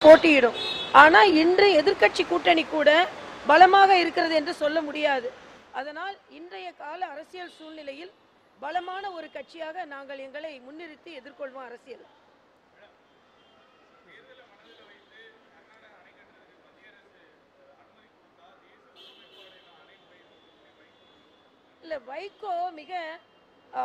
போட்டியிடும் ஆனா இன்று எதிர்க்கட்சி கூட்டணி கூட பலமாக இருக்கிறது என்று சொல்ல முடியாது அதனால் இன்றைய கால அரசியல் சூழ்நிலையில் பலமான ஒரு கட்சியாக நாங்கள் எங்களை முன்னிறுத்தி எதிர்கொள்வோம் அரசியல் இல்ல வைகோ மிக ஆ,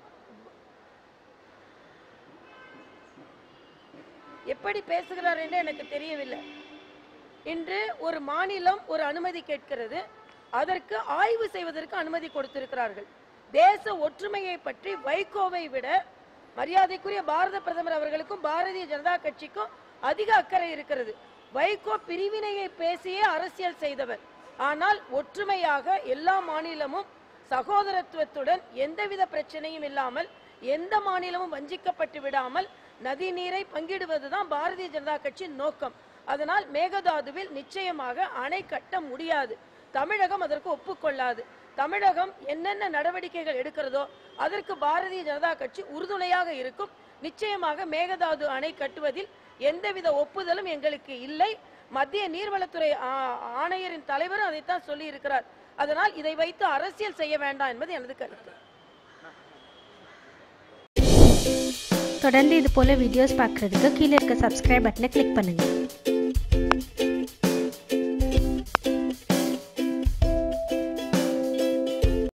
எப்படி பேசுகிறார் என்று எனக்கு தெரியவில்லை இன்று ஒரு மாநிலம் ஒரு அனுமதி கேட்கிறது அதற்கு ஆய்வு செய்வதற்கு அனுமதி கொடுத்திருக்கிறார்கள் தேச ஒற்றுமையை பற்றி வைகோவை விட மரியாதைக்குரிய பாரத பிரதமர் அவர்களுக்கும் பாரதிய ஜனதா கட்சிக்கும் அதிக அக்கறை இருக்கிறது வைகோ பிரிவினையை பேசியே அரசியல் செய்தவர் ஆனால் ஒற்றுமையாக எல்லா மாநிலமும் சகோதரத்துவத்துடன் எந்தவித பிரச்சனையும் இல்லாமல் எந்த மாநிலமும் வஞ்சிக்கப்பட்டு விடாமல் நதி நீரை பங்கிடுவதுதான் பாரதிய ஜனதா கட்சியின் நோக்கம் அதனால் மேகதாதுவில் நிச்சயமாக அணை கட்ட முடியாது தமிழகம் அதற்கு ஒப்புக்கொள்ளாது தமிழகம் என்னென்ன நடவடிக்கைகள் எடுக்கிறதோ அதற்கு பாரதிய ஜனதா கட்சி உறுதுணையாக இருக்கும் நிச்சயமாக மேகதாது அணை கட்டுவதில் எந்தவித ஒப்புதலும் எங்களுக்கு இல்லை மத்திய நீர்வளத்துறை ஆ- ஆணையரின் தலைவரும் அதைத்தான் சொல்லி இருக்கிறார் அதனால் இதை வைத்து அரசியல் செய்ய வேண்டாம் என்பது எனது கருத்து தொடர்ந்து இது போல் வீடியோஸ் பார்க்குறதுக்கு கீழே இருக்க சப்ஸ்கிரைப் பட்டனை கிளிக் பண்ணுங்கள்